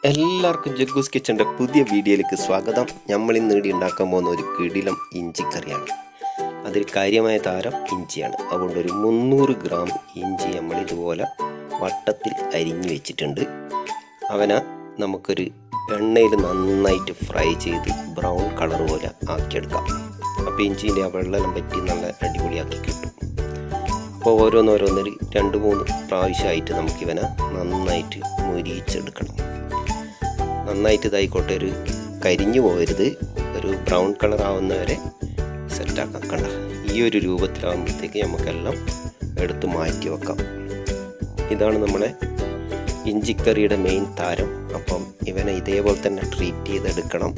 എല്ലാവർക്കും ജഗ്ഗൂസ് കിച്ചൻ്റെ പുതിയ വീഡിയോയിലേക്ക് സ്വാഗതം നമ്മൾ ഇന്ന് ഇടി ഉണ്ടാക്കാൻ പോകുന്ന ഒരു കിടിലം ഇഞ്ചിക്കറിയാണ് അതിൽ കാര്യമായ താരം ഇഞ്ചിയാണ് അതുകൊണ്ട് ഒരു മുന്നൂറ് ഗ്രാം ഇഞ്ചി നമ്മൾ ഇതുപോലെ വട്ടത്തിൽ അരിഞ്ഞു വെച്ചിട്ടുണ്ട് അവനെ നമുക്കൊരു എണ്ണയിൽ നന്നായിട്ട് ഫ്രൈ ചെയ്ത് ബ്രൗൺ കളർ പോലെ ആക്കിയെടുക്കാം അപ്പോൾ ഇഞ്ചിൻ്റെ ആ വെള്ളം പറ്റി നല്ല അടിപൊളിയാക്കി കിട്ടും അപ്പോൾ ഓരോന്നോരോന്നൊരു രണ്ട് മൂന്ന് പ്രാവശ്യമായിട്ട് നമുക്കിവനെ നന്നായിട്ട് മുരിയിച്ചെടുക്കണം നന്നായിട്ട് ഇതായിക്കോട്ടെ ഒരു കരിഞ്ഞു പോകരുത് ഒരു ബ്രൗൺ കളർ ആവുന്നവരെ സെറ്റാക്കാം കണ്ട ഈ ഒരു രൂപത്തിലാകുമ്പോഴത്തേക്ക് നമുക്കെല്ലാം എടുത്ത് മാറ്റി വെക്കാം ഇതാണ് നമ്മളെ ഇഞ്ചിക്കറിയുടെ മെയിൻ താരം അപ്പം ഇവനെ ഇതേപോലെ തന്നെ ട്രീറ്റ് ചെയ്തെടുക്കണം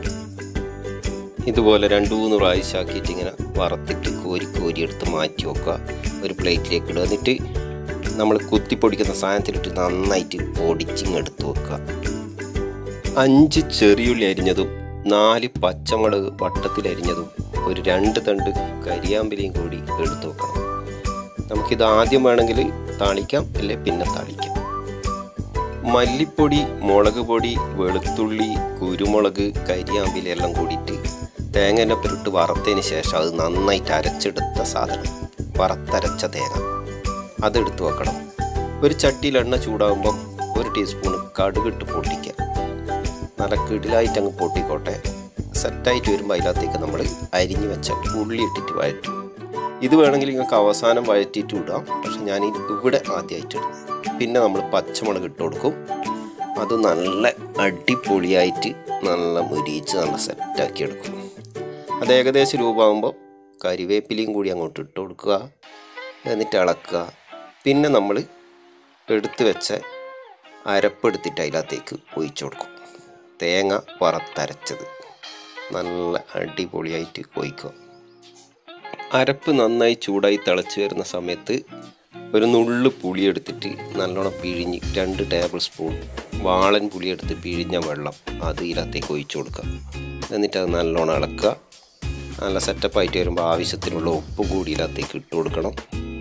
ഇതുപോലെ രണ്ട് മൂന്ന് പ്രാവശ്യമാക്കിയിട്ട് ഇങ്ങനെ വറുത്തിട്ട് കോരി കോരി എടുത്ത് മാറ്റി വെക്കുക ഒരു പ്ലേറ്റിലേക്ക് ഇടുക എന്നിട്ട് നമ്മൾ കുത്തിപ്പൊടിക്കുന്ന സാധനത്തിലിട്ട് നന്നായിട്ട് പൊടിച്ചിങ്ങെടുത്ത് വെക്കുക അഞ്ച് ചെറിയുള്ളി അരിഞ്ഞതും നാല് പച്ചമുളക് വട്ടത്തിൽ അരിഞ്ഞതും ഒരു രണ്ട് തണ്ട് കരിയാമ്പിലയും കൂടി എടുത്തു വെക്കണം നമുക്കിത് ആദ്യം വേണമെങ്കിൽ താളിക്കാം അല്ലെ പിന്നെ താളിക്കാം മല്ലിപ്പൊടി മുളക് പൊടി വെളുത്തുള്ളി കുരുമുളക് കരിയാമ്പില എല്ലാം കൂടിയിട്ട് തേങ്ങേൻ്റെ പുരട്ട് വറുത്തതിന് ശേഷം അത് നന്നായിട്ട് അരച്ചെടുത്ത സാധനം വറുത്തരച്ച തേങ്ങ അതെടുത്ത് വെക്കണം ഒരു ചട്ടിയിൽ എണ്ണ ചൂടാകുമ്പോൾ ഒരു ടീസ്പൂൺ കടുകിട്ട് പൊട്ടിക്കുക നല്ല കിടിലായിട്ട് അങ്ങ് പൊട്ടിക്കോട്ടെ സെറ്റായിട്ട് വരുമ്പോൾ അതിനകത്തേക്ക് നമ്മൾ അരിഞ്ഞു വെച്ച ഉള്ളി ഇട്ടിട്ട് വഴറ്റും ഇത് വേണമെങ്കിൽ നിങ്ങൾക്ക് അവസാനം വഴറ്റിയിട്ട് ഇടാം പക്ഷെ ഞാൻ ഇവിടെ ആദ്യമായിട്ട് ഇടും പിന്നെ നമ്മൾ പച്ചമുളക് ഇട്ട് കൊടുക്കും അത് നല്ല അടിപൊളിയായിട്ട് നല്ല മുരിച്ച് നല്ല സെറ്റാക്കി എടുക്കും അത് ഏകദേശം രൂപമാകുമ്പോൾ കരിവേപ്പിലയും കൂടി അങ്ങോട്ട് ഇട്ട് കൊടുക്കുക എന്നിട്ട് ഇളക്കുക പിന്നെ നമ്മൾ എടുത്ത് വെച്ച അരപ്പെടുത്തിട്ട് അതിനകത്തേക്ക് ഒഴിച്ചു കൊടുക്കും തേങ്ങ വറുത്തരച്ചത് നല്ല അടിപൊളിയായിട്ട് ഒഴിക്കുക അരപ്പ് നന്നായി ചൂടായി തിളച്ച് വരുന്ന സമയത്ത് ഒരു നുള്ളു പുളി എടുത്തിട്ട് നല്ലോണം പിഴിഞ്ഞ് രണ്ട് ടേബിൾ സ്പൂൺ വാളൻ പുളി എടുത്ത് പിഴിഞ്ഞ വെള്ളം അത് ഇതിനകത്തേക്ക് ഒഴിച്ചു കൊടുക്കുക എന്നിട്ട് അത് നല്ലോണം ഇളക്കുക നല്ല സെറ്റപ്പായിട്ട് വരുമ്പോൾ ആവശ്യത്തിനുള്ള ഉപ്പ് കൂടി ഇതിനകത്തേക്ക് ഇട്ട് കൊടുക്കണം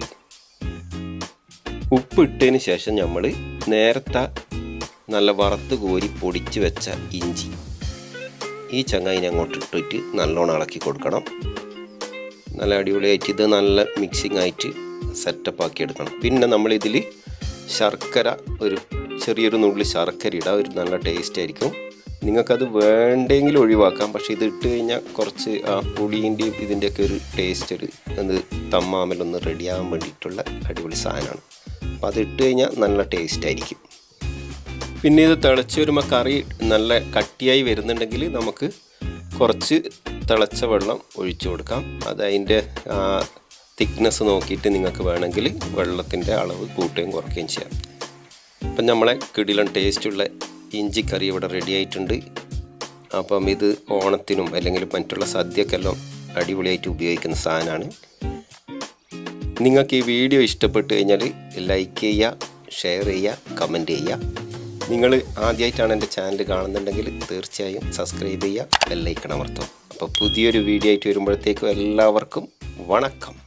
ഉപ്പ് ഇട്ടതിന് ശേഷം നമ്മൾ നേരത്തെ നല്ല വറുത്ത് കോരി പൊടിച്ച് വെച്ച ഇഞ്ചി ഈ ചങ്ങായിനെ അങ്ങോട്ട് ഇട്ടിട്ട് നല്ലോണം ഇളക്കി കൊടുക്കണം നല്ല അടിപൊളിയായിട്ട് ഇത് നല്ല മിക്സിംഗ് ആയിട്ട് സെറ്റപ്പ് ആക്കി എടുക്കണം പിന്നെ നമ്മളിതിൽ ശർക്കര ഒരു ചെറിയൊരു നുള്ളി ശർക്കര ഇടുക ഒരു നല്ല ടേസ്റ്റ് ആയിരിക്കും നിങ്ങൾക്കത് വേണ്ടെങ്കിൽ ഒഴിവാക്കാം പക്ഷേ ഇത് ഇട്ട് കഴിഞ്ഞാൽ കുറച്ച് ആ പുളിൻ്റെയും ഇതിൻ്റെയൊക്കെ ഒരു ടേസ്റ്റ് ഒരു അത് തമ്മാമലൊന്ന് റെഡിയാകാൻ വേണ്ടിയിട്ടുള്ള അടിപൊളി സാധനമാണ് അപ്പോൾ അത് ഇട്ട് കഴിഞ്ഞാൽ നല്ല ടേസ്റ്റ് ആയിരിക്കും പിന്നെ ഇത് തിളച്ച് വരുമ്പോൾ കറി നല്ല കട്ടിയായി വരുന്നുണ്ടെങ്കിൽ നമുക്ക് കുറച്ച് തിളച്ച വെള്ളം ഒഴിച്ചു കൊടുക്കാം അത് അതിൻ്റെ തിക്നെസ് നോക്കിയിട്ട് നിങ്ങൾക്ക് വേണമെങ്കിൽ വെള്ളത്തിൻ്റെ അളവ് കൂട്ടുകയും കുറയ്ക്കുകയും ചെയ്യാം അപ്പം നമ്മളെ കിടിലൻ ടേസ്റ്റുള്ള ഇഞ്ചിക്കറി ഇവിടെ റെഡി ആയിട്ടുണ്ട് അപ്പം ഇത് ഓണത്തിനും അല്ലെങ്കിൽ മറ്റുള്ള സദ്യക്കെല്ലാം അടിപൊളിയായിട്ട് ഉപയോഗിക്കുന്ന സാധനമാണ് നിങ്ങൾക്ക് ഈ വീഡിയോ ഇഷ്ടപ്പെട്ട് കഴിഞ്ഞാൽ ലൈക്ക് ചെയ്യുക ഷെയർ ചെയ്യുക കമൻറ്റ് ചെയ്യുക നിങ്ങൾ ആദ്യമായിട്ടാണ് എൻ്റെ ചാനൽ കാണുന്നുണ്ടെങ്കിൽ തീർച്ചയായും സബ്സ്ക്രൈബ് ചെയ്യുക ബെല്ലൈക്കൺ അമർത്തുക അപ്പോൾ പുതിയൊരു വീഡിയോ ആയിട്ട് വരുമ്പോഴത്തേക്കും എല്ലാവർക്കും വണക്കം